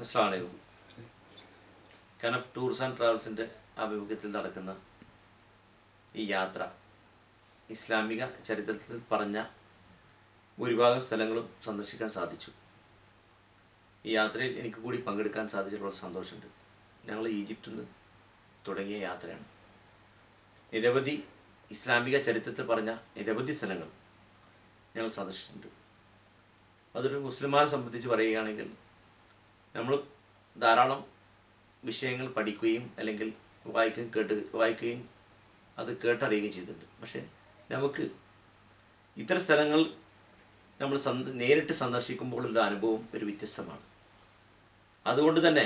അസ്സാമലൈക്കും കനഫ് tours and ട്രാവൽസിൻ്റെ ആഭിമുഖ്യത്തിൽ നടക്കുന്ന ഈ യാത്ര ഇസ്ലാമിക ചരിത്രത്തിൽ പറഞ്ഞ ഭൂരിഭാഗം സ്ഥലങ്ങളും സന്ദർശിക്കാൻ സാധിച്ചു ഈ യാത്രയിൽ എനിക്ക് കൂടി പങ്കെടുക്കാൻ സാധിച്ചതിൽ വളരെ സന്തോഷമുണ്ട് ഞങ്ങൾ ഈജിപ്തിൽ നിന്ന് തുടങ്ങിയ യാത്രയാണ് നിരവധി ഇസ്ലാമിക ചരിത്രത്തിൽ പറഞ്ഞ നിരവധി സ്ഥലങ്ങൾ ഞങ്ങൾ സന്ദർശിച്ചിട്ടുണ്ട് അതൊരു മുസ്ലിമാരെ സംബന്ധിച്ച് പറയുകയാണെങ്കിൽ നമ്മൾ ധാരാളം വിഷയങ്ങൾ പഠിക്കുകയും അല്ലെങ്കിൽ വായിക്കുകയും കേട്ട് വായിക്കുകയും അത് കേട്ടറിയുകയും ചെയ്തിട്ടുണ്ട് പക്ഷേ നമുക്ക് ഇത്തരം സ്ഥലങ്ങൾ നമ്മൾ സന്ദ നേരിട്ട് സന്ദർശിക്കുമ്പോഴുള്ള അനുഭവം ഒരു വ്യത്യസ്തമാണ് അതുകൊണ്ട് തന്നെ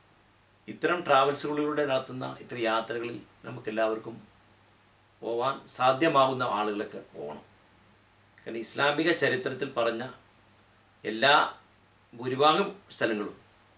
ഇത്തരം ട്രാവൽസുകളിലൂടെ നടത്തുന്ന ഇത്തരം യാത്രകളിൽ നമുക്കെല്ലാവർക്കും പോവാൻ സാധ്യമാകുന്ന ആളുകളൊക്കെ പോകണം കാരണം ഇസ്ലാമിക ചരിത്രത്തിൽ പറഞ്ഞ എല്ലാ ഭൂരിഭാഗം സ്ഥലങ്ങളും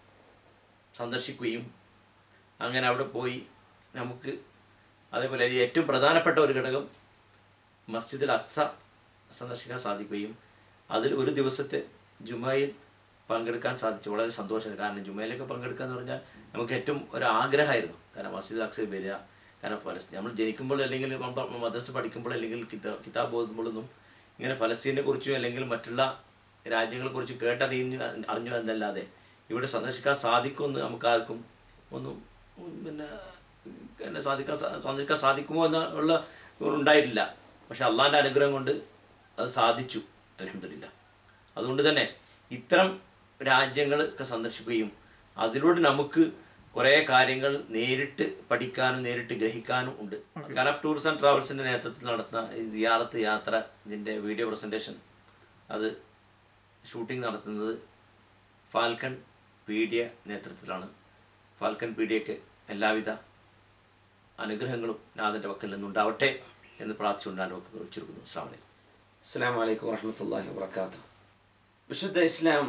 സന്ദർശിക്കുകയും അങ്ങനെ അവിടെ പോയി നമുക്ക് അതേപോലെ ഏറ്റവും പ്രധാനപ്പെട്ട ഒരു ഘടകം മസ്ജിദുൽ അക്സ സന്ദർശിക്കാൻ സാധിക്കുകയും അതിൽ ഒരു ദിവസത്തെ ജുമയിൽ പങ്കെടുക്കാൻ സാധിച്ചു വളരെ സന്തോഷമാണ് കാരണം ജുമയിലൊക്കെ പങ്കെടുക്കുക എന്ന് പറഞ്ഞാൽ നമുക്ക് ഏറ്റവും ഒരു ആഗ്രഹമായിരുന്നു കാരണം മസ്ജിദ് അക്സയിൽ വരിക കാരണം ഫലസ്തീൻ നമ്മൾ ജനിക്കുമ്പോൾ അല്ലെങ്കിൽ മദ്രസ് പഠിക്കുമ്പോൾ അല്ലെങ്കിൽ കിതാ കിതാബ് ഓതുമ്പോഴൊന്നും ഇങ്ങനെ ഫലസ്തീനെ കുറിച്ചും അല്ലെങ്കിൽ മറ്റുള്ള രാജ്യങ്ങളെ കുറിച്ച് കേട്ടറിഞ്ഞു അറിഞ്ഞു എന്നല്ലാതെ ഇവിടെ സന്ദർശിക്കാൻ സാധിക്കുമെന്ന് നമുക്ക് ആർക്കും ഒന്നും ഉം, പിന്നെ എന്നെ സാധിക്കാൻ സാ- സന്ദർശിക്കാൻ സാധിക്കുമോ എന്ന് ഉള്ള ഉണ്ടായിട്ടില്ല പക്ഷെ അള്ളാഹിൻ്റെ അനുഗ്രഹം കൊണ്ട് അത് സാധിച്ചു അലഹമില്ല അതുകൊണ്ട് തന്നെ ഇത്തരം രാജ്യങ്ങളൊക്കെ സന്ദർശിക്കുകയും അതിലൂടെ നമുക്ക് കുറേ കാര്യങ്ങൾ നേരിട്ട് പഠിക്കാനും നേരിട്ട് ഗ്രഹിക്കാനും ഉണ്ട് കനഫ് ടൂറിസം ആൻഡ് ട്രാവൽസിൻ്റെ നേതൃത്വത്തിൽ നടത്തുന്ന ഈ സിയാറത്ത് യാത്ര ഇതിൻ്റെ വീഡിയോ പ്രസൻറ്റേഷൻ അത് ഷൂട്ടിംഗ് നടത്തുന്നത് ഫാൽക്കൺ പീഡിയ നേതൃത്വത്തിലാണ് ഫാൽക്കൺ പീഡിയക്ക് എല്ലാവിധ അനുഗ്രഹങ്ങളും നാഥൻ്റെ വക്കൽ നിന്നുണ്ടാവട്ടെ എന്ന് പ്രാർത്ഥിച്ചുകൊണ്ടാണ് വാക്കുകൾ വെച്ചിരിക്കുന്നു അസ്സാം വലൈക്കും അസ്സാം വലൈക്കും വറഹമത്തല്ലാഹി വാബർക്കാത്തു വിശുദ്ധ ഇസ്ലാം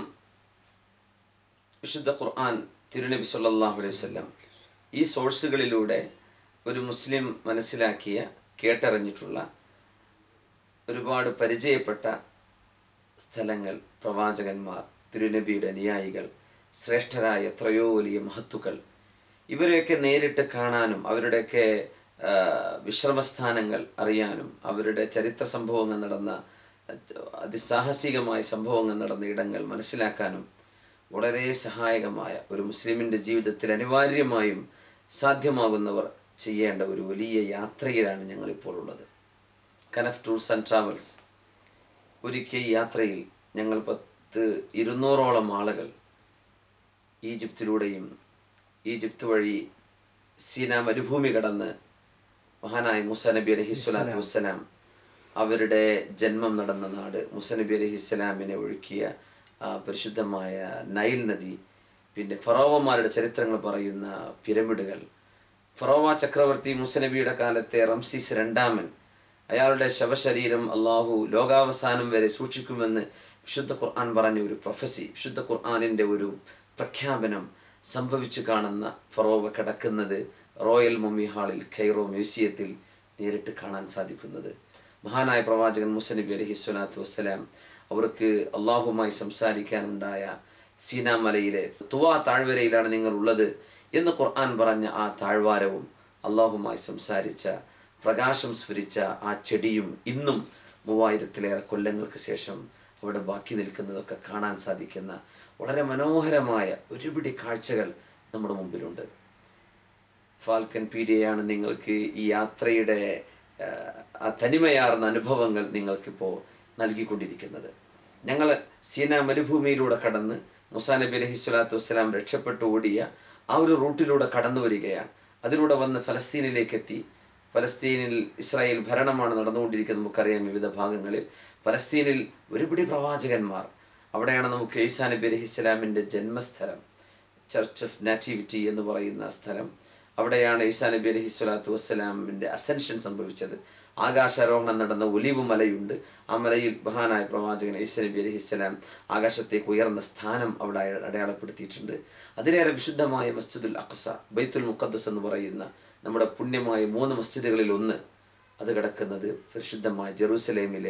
വിശുദ്ധ ഖുർആൻ തിരുനബി സല്ലല്ലാഹു അലൈഹി വസല്ലം ഈ സോഴ്സുകളിലൂടെ ഒരു മുസ്ലിം മനസ്സിലാക്കിയ കേട്ടറിഞ്ഞിട്ടുള്ള ഒരുപാട് പരിചയപ്പെട്ട സ്ഥലങ്ങൾ പ്രവാചകന്മാർ തിരുനബിയുടെ അനുയായികൾ ശ്രേഷ്ഠരായ എത്രയോ വലിയ മഹത്തുക്കൾ ഇവരെയൊക്കെ നേരിട്ട് കാണാനും അവരുടെയൊക്കെ ആ, വിശ്രമസ്ഥാനങ്ങൾ അറിയാനും അവരുടെ ചരിത്ര സംഭവങ്ങൾ നടന്ന അതിസാഹസികമായ സംഭവങ്ങൾ നടന്ന ഇടങ്ങൾ മനസ്സിലാക്കാനും വളരെ സഹായകമായ ഒരു മുസ്ലിമിൻ്റെ ജീവിതത്തിൽ അനിവാര്യമായും സാധ്യമാകുന്നവർ ചെയ്യേണ്ട ഒരു വലിയ യാത്രയിലാണ് ഞങ്ങളിപ്പോൾ ഉള്ളത് കനഫ് ടൂർസ് ആൻഡ് ട്രാവൽസ് ഒരിക്കൽ ഈ യാത്രയിൽ ഞങ്ങൾ പത്ത് ഇരുന്നൂറോളം ആളുകൾ ഈജിപ്തിലൂടെയും ഈജിപ്ത് വഴി സീന മരുഭൂമി കടന്ന് മഹാനായ മുസ നബി അലഹി സ്വലാത്തു വസ്സലാം അവരുടെ ജന്മം നടന്ന നാട് മുസ നബി അലഹി സ്വലാമിനെ ഒഴുക്കിയ ആ പരിശുദ്ധമായ നൈൽ നദി പിന്നെ ഫറോവമാരുടെ ചരിത്രങ്ങൾ പറയുന്ന പിരമിഡുകൾ ഫറോവ ചക്രവർത്തി മുസനബിയുടെ കാലത്തെ റംസീസ് രണ്ടാമൻ അയാളുടെ ശവശരീരം അള്ളാഹു ലോകാവസാനം വരെ സൂക്ഷിക്കുമെന്ന് വിശുദ്ധ ഖുർആൻ പറഞ്ഞ ഒരു പ്രൊഫസി വിശുദ്ധ ഖുർആാനിൻ്റെ ഒരു പ്രഖ്യാപനം സംഭവിച്ചു കാണുന്ന ഫറോവ കിടക്കുന്നത് റോയൽ മമ്മി ഹാളിൽ കൈറോ മ്യൂസിയത്തിൽ നേരിട്ട് കാണാൻ സാധിക്കുന്നത് മഹാനായ പ്രവാചകൻ മുസനബി അലഹി സ്വലാത്തു വസ്സലാം അവർക്ക് അള്ളാഹുമായി സംസാരിക്കാനുണ്ടായ സീനാ മലയിലെ തുവാ താഴ്വരയിലാണ് നിങ്ങൾ ഉള്ളത് എന്ന് ഖുർആൻ പറഞ്ഞ ആ താഴ്വാരവും അള്ളാഹുമായി സംസാരിച്ച പ്രകാശം സ്ഫുരിച്ച ആ ചെടിയും ഇന്നും മൂവായിരത്തിലേറെ കൊല്ലങ്ങൾക്ക് ശേഷം അവിടെ ബാക്കി നിൽക്കുന്നതൊക്കെ കാണാൻ സാധിക്കുന്ന വളരെ മനോഹരമായ ഒരുപിടി കാഴ്ചകൾ നമ്മുടെ മുമ്പിലുണ്ട് ഫാൽക്കൻ പീഡിയയാണ് നിങ്ങൾക്ക് ഈ യാത്രയുടെ ആ, ആ തനിമയാർന്ന അനുഭവങ്ങൾ നിങ്ങൾക്കിപ്പോൾ നൽകിക്കൊണ്ടിരിക്കുന്നത് ഞങ്ങൾ സീന മരുഭൂമിയിലൂടെ കടന്ന് മുസാ നബി അലഹി സ്വലാത്തു വസ്സലാം രക്ഷപ്പെട്ടു ഓടിയ ആ ഒരു റൂട്ടിലൂടെ കടന്നു വരികയാണ് അതിലൂടെ വന്ന് ഫലസ്തീനിലേക്ക് എത്തി ഫലസ്തീനിൽ ഇസ്രായേൽ ഭരണമാണ് നടന്നുകൊണ്ടിരിക്കുന്നത് നമുക്കറിയാം വിവിധ ഭാഗങ്ങളിൽ ഫലസ്തീനിൽ ഒരുപിടി പ്രവാചകന്മാർ അവിടെയാണ് നമുക്ക് ഈസാ നബി അലഹി സ്വലാമിൻ്റെ ജന്മസ്ഥലം ചർച്ച് ഓഫ് നാറ്റിവിറ്റി എന്ന് പറയുന്ന സ്ഥലം അവിടെയാണ് ഈസാ നബി അലഹി സ്വലാത്തു വസ്സലാമിൻ്റെ അസെൻഷൻ സംഭവിച്ചത് ആകാശാരോഹണം നടന്ന ഒലിവ് മലയുണ്ട് ആ മലയിൽ മഹാനായ പ്രവാചകൻ ഈസാ നബി അലഹി സ്വലാം ആകാശത്തേക്ക് ഉയർന്ന സ്ഥാനം അവിടെ അയ- അടയാളപ്പെടുത്തിയിട്ടുണ്ട് അതിലേറെ വിശുദ്ധമായ മസ്ജിദുൽ അഖ്സ ബൈത്തുൽ മുഖദ്ദസ് എന്ന് പറയുന്ന നമ്മുടെ പുണ്യമായ മൂന്ന് മസ്ജിദുകളിൽ ഒന്ന് അത് കിടക്കുന്നത് പരിശുദ്ധമായ ജെറൂസലേമിലെ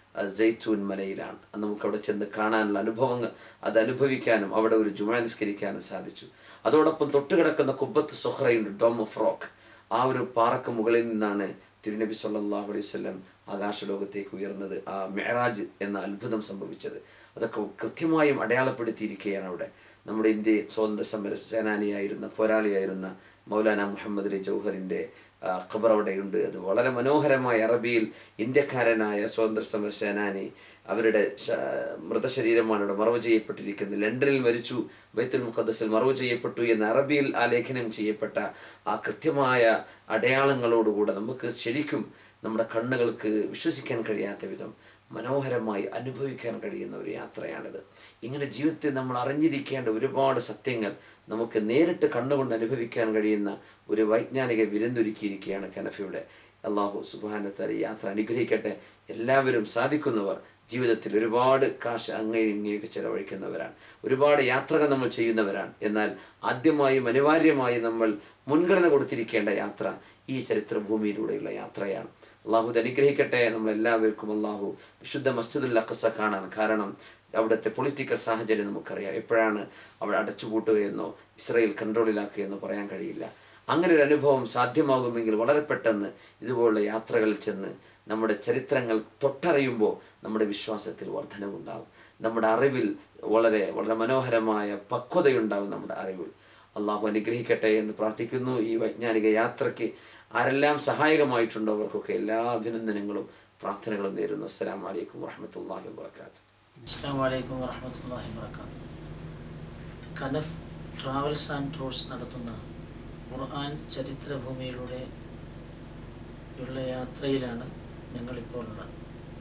ആ, ജെയ്ത്തൂൻ മലയിലാണ് അത് നമുക്ക് അവിടെ ചെന്ന് കാണാനുള്ള അനുഭവങ്ങൾ അത് അനുഭവിക്കാനും അവിടെ ഒരു ജുമ നിസ്കരിക്കാനും സാധിച്ചു അതോടൊപ്പം തൊട്ടുകിടക്കുന്ന കുബത്ത് സൊഹ്റയുണ്ട് ഡോം ഓഫ് റോക്ക് ആ ഒരു പാറക്ക് മുകളിൽ നിന്നാണ് തിരുനബി സല്ലല്ലാഹു അലൈഹി വസല്ലം ആകാശലോകത്തേക്ക് ഉയർന്നത് ആ മെഹറാജ് എന്ന അത്ഭുതം സംഭവിച്ചത് അതൊക്കെ കൃത്യമായും അടയാളപ്പെടുത്തിയിരിക്കുകയാണ് അവിടെ നമ്മുടെ ഇന്ത്യ സ്വാതന്ത്ര്യ സമര സേനാനിയായിരുന്ന പോരാളിയായിരുന്ന മൗലാന മുഹമ്മദ് അലി ജൗഹറിൻ്റെ ആ, ഖബർ അവിടെയുണ്ട് അത് വളരെ മനോഹരമായ അറബിയിൽ ഇന്ത്യക്കാരനായ സ്വാതന്ത്ര്യ സമര സേനാനി അവരുടെ ശ- മൃതശരീരമാണ് ഇവിടെ മറവ് ചെയ്യപ്പെട്ടിരിക്കുന്നത് ലണ്ടനിൽ മരിച്ചു ബൈത്തുൽ മുഖദ്സിൽ മറവ് ചെയ്യപ്പെട്ടു എന്ന് അറബിയിൽ ആലേഖനം ചെയ്യപ്പെട്ട ആ കൃത്യമായ അടയാളങ്ങളോടുകൂടെ നമുക്ക് ശരിക്കും നമ്മുടെ കണ്ണുകൾക്ക് വിശ്വസിക്കാൻ കഴിയാത്ത വിധം മനോഹരമായി അനുഭവിക്കാൻ കഴിയുന്ന ഒരു യാത്രയാണിത് ഇങ്ങനെ ജീവിതത്തിൽ നമ്മൾ അറിഞ്ഞിരിക്കേണ്ട ഒരുപാട് സത്യങ്ങൾ നമുക്ക് നേരിട്ട് കണ്ണുകൊണ്ട് അനുഭവിക്കാൻ കഴിയുന്ന ഒരു വൈജ്ഞാനിക വിരുന്നൊരുക്കിയിരിക്കുകയാണ് കനഫയുടെ അള്ളാഹു സുബാനത്താൽ യാത്ര അനുഗ്രഹിക്കട്ടെ എല്ലാവരും സാധിക്കുന്നവർ ജീവിതത്തിൽ ഒരുപാട് കാശ് അങ്ങേയും ഇങ്ങനെയൊക്കെ ചെലവഴിക്കുന്നവരാണ് ഒരുപാട് യാത്രകൾ നമ്മൾ ചെയ്യുന്നവരാണ് എന്നാൽ ആദ്യമായും അനിവാര്യമായും നമ്മൾ മുൻഗണന കൊടുത്തിരിക്കേണ്ട യാത്ര ഈ ചരിത്രഭൂമിയിലൂടെയുള്ള യാത്രയാണ് അള്ളാഹു ഇത് അനുഗ്രഹിക്കട്ടെ നമ്മളെല്ലാവർക്കും അള്ളാഹു വിശുദ്ധ മസ്ജിദുൽ അഖസ കാണാൻ കാരണം അവിടുത്തെ പൊളിറ്റിക്കൽ സാഹചര്യം നമുക്കറിയാം എപ്പോഴാണ് അവിടെ അടച്ചുപൂട്ടുകയെന്നോ ഇസ്രയേൽ കൺട്രോളിലാക്കുകയെന്നോ പറയാൻ കഴിയില്ല അങ്ങനെ ഒരു അനുഭവം സാധ്യമാകുമെങ്കിൽ വളരെ പെട്ടെന്ന് ഇതുപോലുള്ള യാത്രകളിൽ ചെന്ന് നമ്മുടെ ചരിത്രങ്ങൾ തൊട്ടറിയുമ്പോൾ നമ്മുടെ വിശ്വാസത്തിൽ വർധനവുണ്ടാവും നമ്മുടെ അറിവിൽ വളരെ വളരെ മനോഹരമായ പക്വതയുണ്ടാവും നമ്മുടെ അറിവിൽ അള്ളാഹു അനുഗ്രഹിക്കട്ടെ എന്ന് പ്രാർത്ഥിക്കുന്നു ഈ വൈജ്ഞാനിക യാത്രയ്ക്ക് ആരെല്ലാം സഹായകമായിട്ടുണ്ടോ അവർക്കൊക്കെ എല്ലാ അഭിനന്ദനങ്ങളും പ്രാർത്ഥനകളും നേരുന്നു അസ്സലാമു അലൈക്കും വറഹ്മത്തുള്ളാഹി വബറകാതുഹു അസ്സാം വലൈക്കും വറഹമത്തല്ലാഹി വർക്കാത്തു കനഫ് ട്രാവൽസ് ആൻഡ് ടൂർസ് നടത്തുന്ന ഖുർആൻ ചരിത്രഭൂമിയിലൂടെ ഉള്ള യാത്രയിലാണ് ഞങ്ങളിപ്പോൾ ഉള്ളത്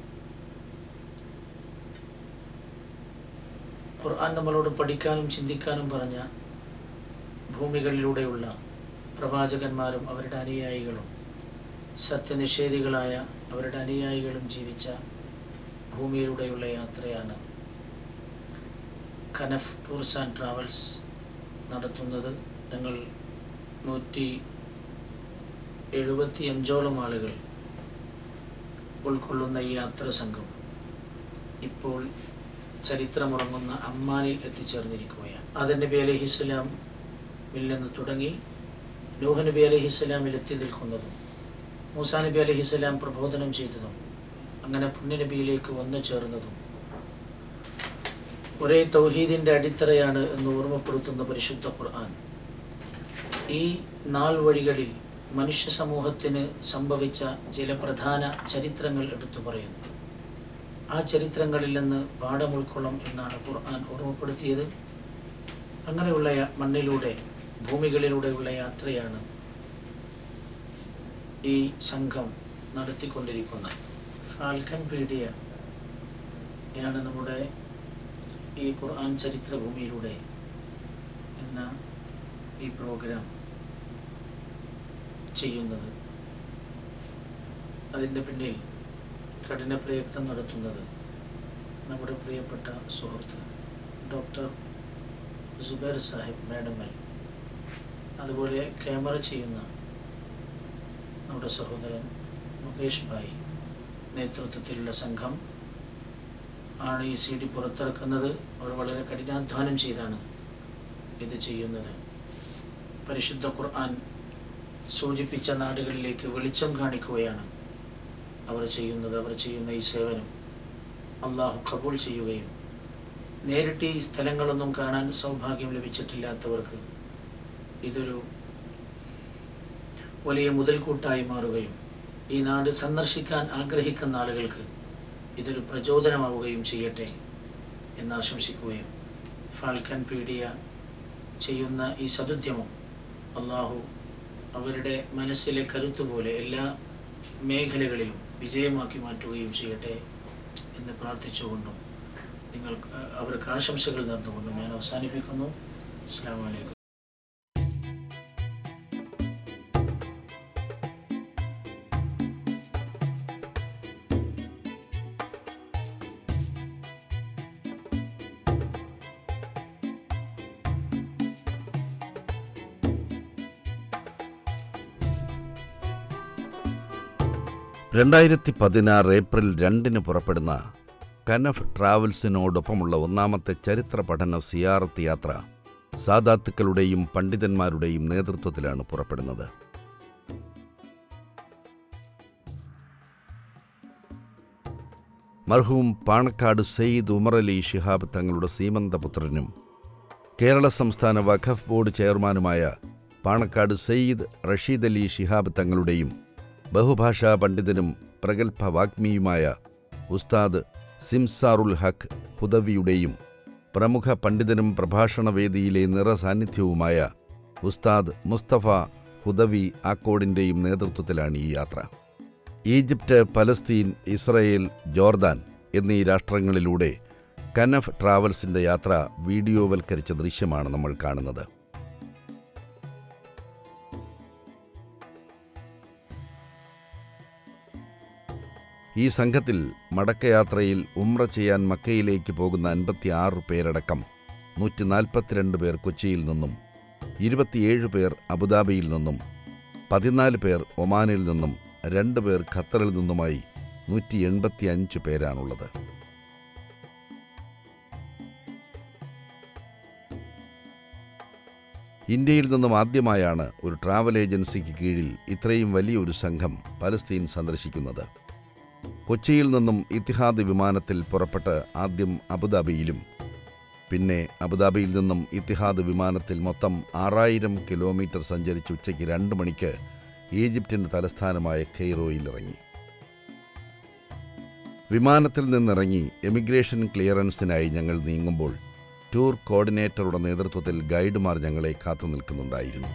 ഖുർആൻ നമ്മളോട് പഠിക്കാനും ചിന്തിക്കാനും പറഞ്ഞ ഭൂമികളിലൂടെയുള്ള പ്രവാചകന്മാരും അവരുടെ അനുയായികളും സത്യനിഷേധികളായ അവരുടെ അനുയായികളും ജീവിച്ച ഭൂമിയിലൂടെയുള്ള യാത്രയാണ് കനഫ് ടൂർസ് ആൻഡ് ട്രാവൽസ് നടത്തുന്നത് ഞങ്ങൾ നൂറ്റി എഴുപത്തി അഞ്ചോളം ആളുകൾ ഉൾക്കൊള്ളുന്ന ഈ യാത്ര സംഘം ഇപ്പോൾ ചരിത്രമുറങ്ങുന്ന അമ്മാനിൽ എത്തിച്ചേർന്നിരിക്കുകയാണ് ആദൻ നബി അലഹിസ്ലാമിൽ നിന്ന് തുടങ്ങി നൂഹ് നബി അലഹിസ്ലാമിൽ എത്തി നിൽക്കുന്നതും മൂസാ നബി അലഹിസ്ലാം പ്രബോധനം ചെയ്തതും അങ്ങനെ പുണ്യനബിയിലേക്ക് വന്നു ചേർന്നതും ഒരേ തൗഹീദിൻ്റെ അടിത്തറയാണ് എന്ന് ഓർമ്മപ്പെടുത്തുന്ന പരിശുദ്ധ ഖുർആൻ ഈ നാൾ വഴികളിൽ മനുഷ്യ സമൂഹത്തിന് സംഭവിച്ച ചില പ്രധാന ചരിത്രങ്ങൾ എടുത്തു പറയുന്നു ആ ചരിത്രങ്ങളിൽ നിന്ന് പാഠം ഉൾക്കൊള്ളും എന്നാണ് ഖുർആൻ ഓർമ്മപ്പെടുത്തിയത് അങ്ങനെയുള്ള യ- മണ്ണിലൂടെ ഭൂമികളിലൂടെയുള്ള യാത്രയാണ് ഈ സംഘം നടത്തിക്കൊണ്ടിരിക്കുന്നത് ഫാൽക്കൺ പീഡിയ യാണ് നമ്മുടെ ഈ ഖുർആൻ ചരിത്രഭൂമിയിലൂടെ എന്ന ഈ പ്രോഗ്രാം ചെയ്യുന്നത് അതിൻ്റെ പിന്നിൽ കഠിന പ്രയത്നം നടത്തുന്നത് നമ്മുടെ പ്രിയപ്പെട്ട സുഹൃത്ത് ഡോക്ടർ സുബൈർ സാഹിബ് മാഡമൽ അതുപോലെ ക്യാമറ ചെയ്യുന്ന നമ്മുടെ സഹോദരൻ മുകേഷ് ഭായ് നേതൃത്വത്തിലുള്ള സംഘം ആണ് ഈ സി ഡി പുറത്തിറക്കുന്നത് അവർ വളരെ കഠിനാധ്വാനം ചെയ്താണ് ഇത് ചെയ്യുന്നത് പരിശുദ്ധ ഖുർആൻ സൂചിപ്പിച്ച നാടുകളിലേക്ക് വെളിച്ചം കാണിക്കുകയാണ് അവർ ചെയ്യുന്നത് അവർ ചെയ്യുന്ന ഈ സേവനം അള്ളാഹു കബൂൾ ചെയ്യുകയും നേരിട്ട് ഈ സ്ഥലങ്ങളൊന്നും കാണാൻ സൗഭാഗ്യം ലഭിച്ചിട്ടില്ലാത്തവർക്ക് ഇതൊരു വലിയ മുതൽക്കൂട്ടായി മാറുകയും ഈ നാട് സന്ദർശിക്കാൻ ആഗ്രഹിക്കുന്ന ആളുകൾക്ക് ഇതൊരു പ്രചോദനമാവുകയും ചെയ്യട്ടെ എന്ന് ആശംസിക്കുകയും ഫാൽക്കൺ പീഡിയ ചെയ്യുന്ന ഈ സതുദ്യമം അള്ളാഹു അവരുടെ മനസ്സിലെ കരുത്തുപോലെ എല്ലാ മേഖലകളിലും വിജയമാക്കി മാറ്റുകയും ചെയ്യട്ടെ എന്ന് പ്രാർത്ഥിച്ചുകൊണ്ടും നിങ്ങൾക്ക് അവർക്ക് ആശംസകൾ നേർന്നുകൊണ്ടും ഞാൻ അവസാനിപ്പിക്കുന്നു അസ്സാം വലൈക്കും രണ്ടായിരത്തി പതിനാറ് ഏപ്രിൽ രണ്ടിന് പുറപ്പെടുന്ന കനഫ് ട്രാവൽസിനോടൊപ്പമുള്ള ഒന്നാമത്തെ ചരിത്ര പഠന സിയാറത്ത് യാത്ര സാദാത്തുക്കളുടെയും പണ്ഡിതന്മാരുടെയും നേതൃത്വത്തിലാണ് പുറപ്പെടുന്നത് മർഹൂം പാണക്കാട് സയ്യിദ് ഉമർ അലി ശിഹാബ് തങ്ങളുടെ സീമന്തപുത്രനും കേരള സംസ്ഥാന വഖഫ് ബോർഡ് ചെയർമാനുമായ പാണക്കാട് സയ്യിദ് റഷീദ് അലി ശിഹാബ് തങ്ങളുടെയും ബഹുഭാഷാ പണ്ഡിതനും പ്രഗത്ഭ വാഗ്മിയുമായ ഉസ്താദ് സിംസാറുൽ ഹഖ് ഹുദവിയുടെയും പ്രമുഖ പണ്ഡിതനും പ്രഭാഷണവേദിയിലെ നിറസാന്നിധ്യവുമായ ഉസ്താദ് മുസ്തഫ ഹുദവി ആക്കോടിൻ്റെയും നേതൃത്വത്തിലാണ് ഈ യാത്ര ഈജിപ്റ്റ് പലസ്തീൻ ഇസ്രയേൽ ജോർദാൻ എന്നീ രാഷ്ട്രങ്ങളിലൂടെ കനഫ് ട്രാവൽസിൻ്റെ യാത്ര വീഡിയോവൽക്കരിച്ച ദൃശ്യമാണ് നമ്മൾ കാണുന്നത് ഈ സംഘത്തിൽ മടക്കയാത്രയിൽ ഉംറ ചെയ്യാൻ മക്കയിലേക്ക് പോകുന്ന അൻപത്തിയാറ് പേരടക്കം നൂറ്റി നാൽപ്പത്തിരണ്ട് പേർ കൊച്ചിയിൽ നിന്നും ഇരുപത്തിയേഴ് പേർ അബുദാബിയിൽ നിന്നും പതിനാല് പേർ ഒമാനിൽ നിന്നും രണ്ട് പേർ ഖത്തറിൽ നിന്നുമായി നൂറ്റി എൺപത്തി അഞ്ച് പേരാണുള്ളത് ഇന്ത്യയിൽ നിന്നും ആദ്യമായാണ് ഒരു ട്രാവൽ ഏജൻസിക്ക് കീഴിൽ ഇത്രയും വലിയൊരു സംഘം പലസ്തീൻ സന്ദർശിക്കുന്നത് കൊച്ചിയിൽ നിന്നും ഇത്തിഹാദ് വിമാനത്തിൽ പുറപ്പെട്ട് ആദ്യം അബുദാബിയിലും പിന്നെ അബുദാബിയിൽ നിന്നും ഇത്തിഹാദ് വിമാനത്തിൽ മൊത്തം ആറായിരം കിലോമീറ്റർ സഞ്ചരിച്ച് ഉച്ചയ്ക്ക് രണ്ട് മണിക്ക് ഈജിപ്തിൻ്റെ തലസ്ഥാനമായ കെയ്റോയിൽ ഇറങ്ങി വിമാനത്തിൽ നിന്നിറങ്ങി എമിഗ്രേഷൻ ക്ലിയറൻസിനായി ഞങ്ങൾ നീങ്ങുമ്പോൾ ടൂർ കോർഡിനേറ്ററുടെ നേതൃത്വത്തിൽ ഗൈഡുമാർ ഞങ്ങളെ കാത്തു നിൽക്കുന്നുണ്ടായിരുന്നു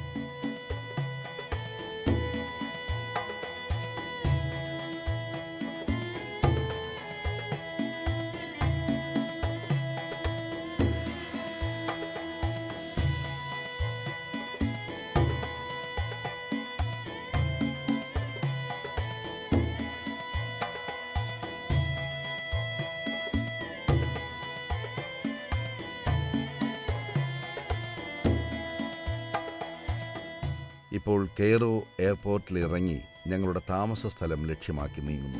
ഇപ്പോൾ കെയ്റോ എയർപോർട്ടിൽ ഇറങ്ങി ഞങ്ങളുടെ താമസ സ്ഥലം ലക്ഷ്യമാക്കി നീങ്ങുന്നു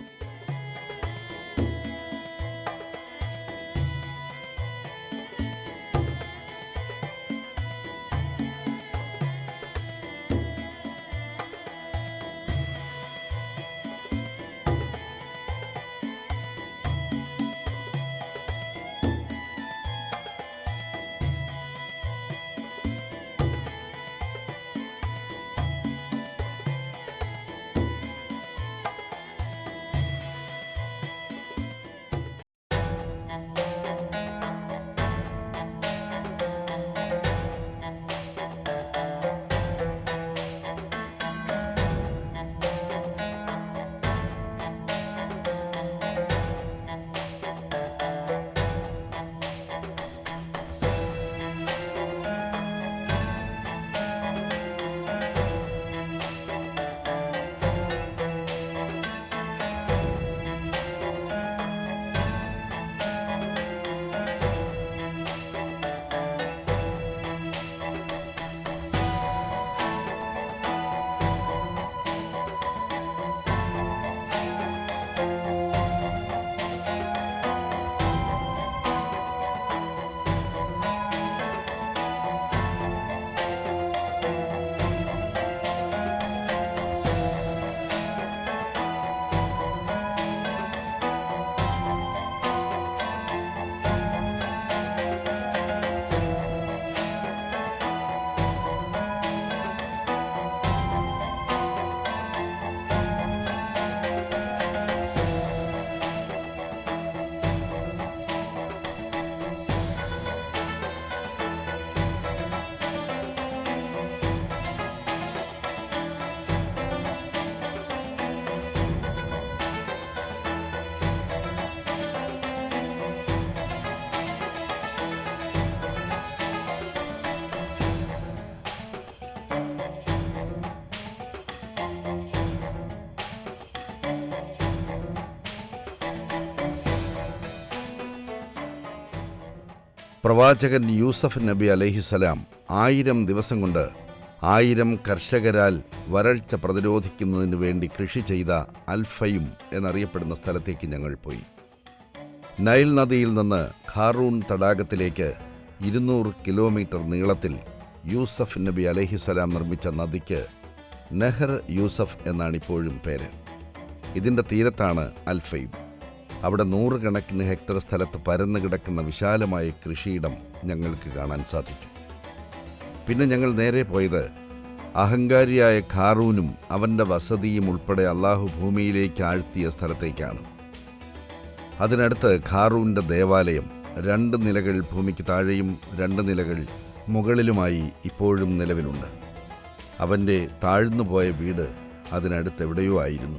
പ്രവാചകൻ യൂസഫ് നബി അലൈഹിസലാം ആയിരം ദിവസം കൊണ്ട് ആയിരം കർഷകരാൽ വരൾച്ച പ്രതിരോധിക്കുന്നതിന് വേണ്ടി കൃഷി ചെയ്ത അൽഫയും എന്നറിയപ്പെടുന്ന സ്ഥലത്തേക്ക് ഞങ്ങൾ പോയി നൈൽ നദിയിൽ നിന്ന് ഖാറൂൺ തടാകത്തിലേക്ക് ഇരുന്നൂറ് കിലോമീറ്റർ നീളത്തിൽ യൂസഫ് നബി അലഹിസലാം നിർമ്മിച്ച നദിക്ക് നെഹർ യൂസഫ് എന്നാണ് ഇപ്പോഴും പേര് ഇതിൻ്റെ തീരത്താണ് അൽഫയും അവിടെ നൂറുകണക്കിന് ഹെക്ടർ സ്ഥലത്ത് പരന്നു കിടക്കുന്ന വിശാലമായ കൃഷിയിടം ഞങ്ങൾക്ക് കാണാൻ സാധിച്ചു പിന്നെ ഞങ്ങൾ നേരെ പോയത് അഹങ്കാരിയായ ഖാറൂനും അവൻ്റെ വസതിയും ഉൾപ്പെടെ അള്ളാഹു ഭൂമിയിലേക്ക് ആഴ്ത്തിയ സ്ഥലത്തേക്കാണ് അതിനടുത്ത് ഖാറൂൻ്റെ ദേവാലയം രണ്ട് നിലകൾ ഭൂമിക്ക് താഴെയും രണ്ട് നിലകൾ മുകളിലുമായി ഇപ്പോഴും നിലവിലുണ്ട് അവൻ്റെ താഴ്ന്നുപോയ വീട് അതിനടുത്ത് എവിടെയോ ആയിരുന്നു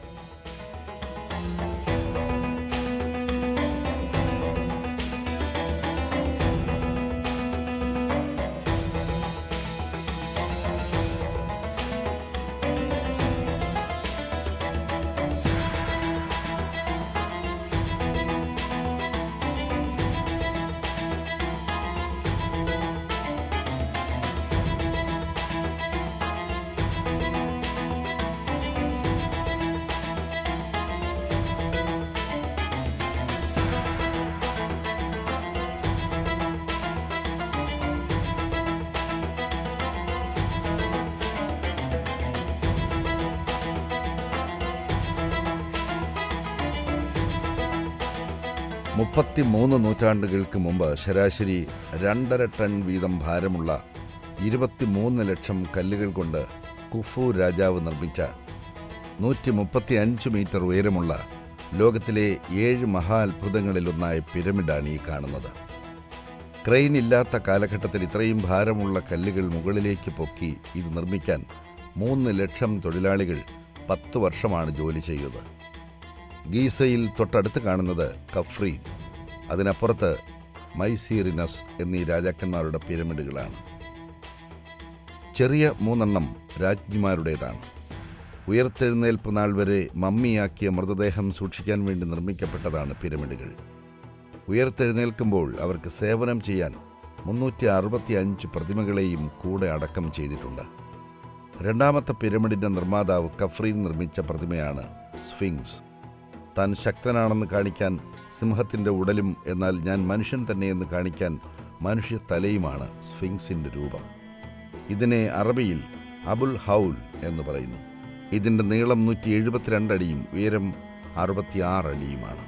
മുപ്പത്തിമൂന്ന് നൂറ്റാണ്ടുകൾക്ക് മുമ്പ് ശരാശരി രണ്ടര ടൺ വീതം ഭാരമുള്ള ഇരുപത്തിമൂന്ന് ലക്ഷം കല്ലുകൾ കൊണ്ട് കുഫു രാജാവ് നിർമ്മിച്ച നൂറ്റി മുപ്പത്തി അഞ്ച് മീറ്റർ ഉയരമുള്ള ലോകത്തിലെ ഏഴ് മഹാ അത്ഭുതങ്ങളിലൊന്നായ പിരമിഡാണ് ഈ കാണുന്നത് ക്രെയിൻ ഇല്ലാത്ത കാലഘട്ടത്തിൽ ഇത്രയും ഭാരമുള്ള കല്ലുകൾ മുകളിലേക്ക് പൊക്കി ഇത് നിർമ്മിക്കാൻ മൂന്ന് ലക്ഷം തൊഴിലാളികൾ പത്ത് വർഷമാണ് ജോലി ചെയ്തത് ഗീസയിൽ തൊട്ടടുത്ത് കാണുന്നത് കഫ്രീൻ അതിനപ്പുറത്ത് മൈസീറിനസ് എന്നീ രാജാക്കന്മാരുടെ പിരമിഡുകളാണ് ചെറിയ മൂന്നെണ്ണം രാജ്ഞിമാരുടേതാണ് ഉയർത്തെഴുന്നേൽപ്പ് നാൾ വരെ മമ്മിയാക്കിയ മൃതദേഹം സൂക്ഷിക്കാൻ വേണ്ടി നിർമ്മിക്കപ്പെട്ടതാണ് പിരമിഡുകൾ ഉയർത്തെഴുന്നേൽക്കുമ്പോൾ അവർക്ക് സേവനം ചെയ്യാൻ മുന്നൂറ്റി അറുപത്തി അഞ്ച് പ്രതിമകളെയും കൂടെ അടക്കം ചെയ്തിട്ടുണ്ട് രണ്ടാമത്തെ പിരമിഡിന്റെ നിർമ്മാതാവ് കഫ്രീൻ നിർമ്മിച്ച പ്രതിമയാണ് സ്ഫിങ്സ് താൻ ശക്തനാണെന്ന് കാണിക്കാൻ സിംഹത്തിൻ്റെ ഉടലും എന്നാൽ ഞാൻ മനുഷ്യൻ തന്നെയെന്ന് കാണിക്കാൻ മനുഷ്യ തലയുമാണ് സ്ഫിങ്സിൻ്റെ രൂപം ഇതിനെ അറബിയിൽ അബുൽ ഹൗൽ എന്ന് പറയുന്നു ഇതിൻ്റെ നീളം നൂറ്റി എഴുപത്തിരണ്ട് അടിയും ഉയരം അറുപത്തിയാറ് അടിയുമാണ്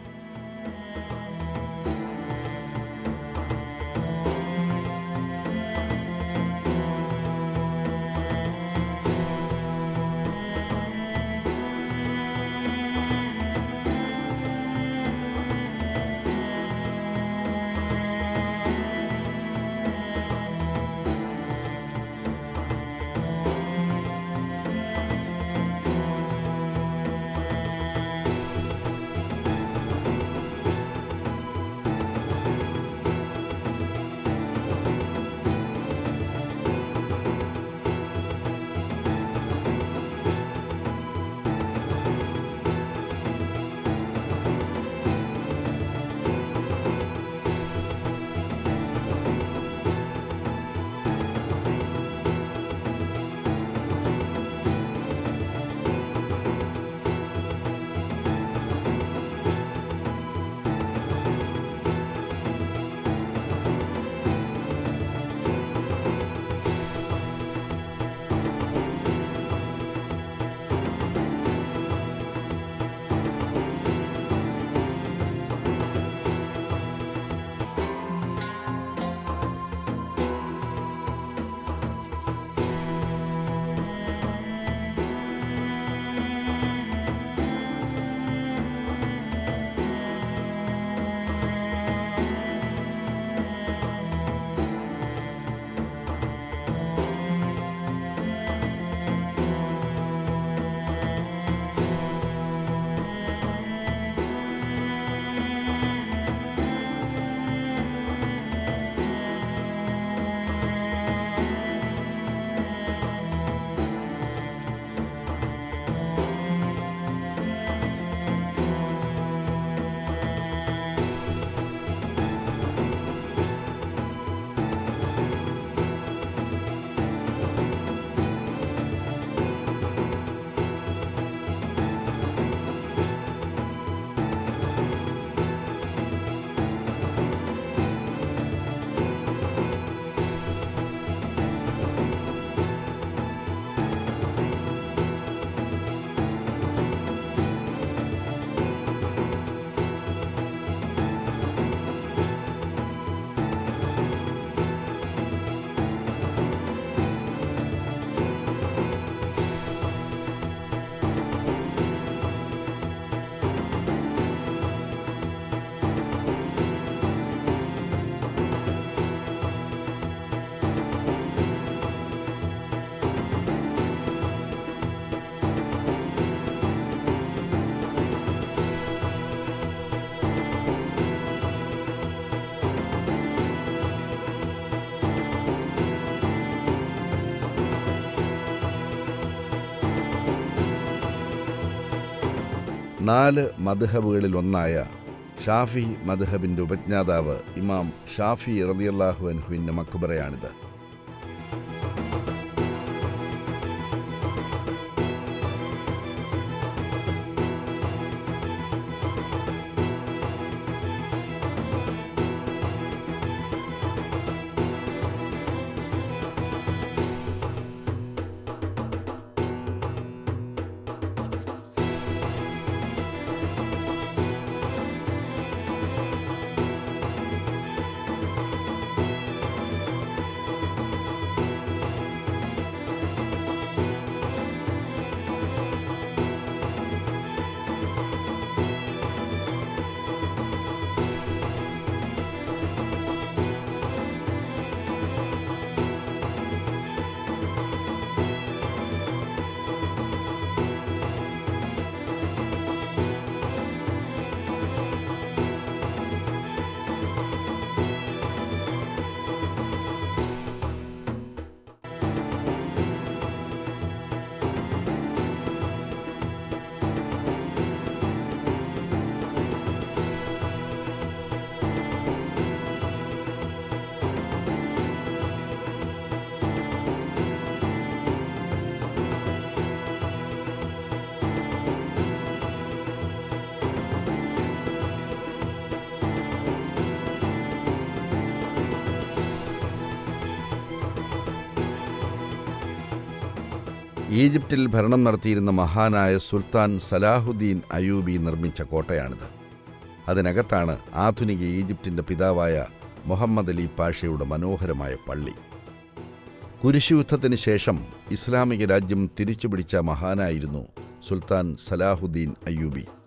നാല് മദ്ഹബുകളിലൊന്നായ ഷാഫി മദ്ഹബിൻ്റെ ഉപജ്ഞാതാവ് ഇമാം ഷാഫി റളിയല്ലാഹു അൻഹുവിൻ്റെ മക്ബറയാണിത് ഈജിപ്തിൽ ഭരണം നടത്തിയിരുന്ന മഹാനായ സുൽത്താൻ സലാഹുദ്ദീൻ അയൂബി നിർമ്മിച്ച കോട്ടയാണിത് അതിനകത്താണ് ആധുനിക ഈജിപ്തിൻ്റെ പിതാവായ മുഹമ്മദ് അലി പാഷയുടെ മനോഹരമായ പള്ളി കുരിശുയുദ്ധത്തിന് ശേഷം ഇസ്ലാമിക രാജ്യം തിരിച്ചുപിടിച്ച മഹാനായിരുന്നു സുൽത്താൻ സലാഹുദ്ദീൻ അയ്യൂബി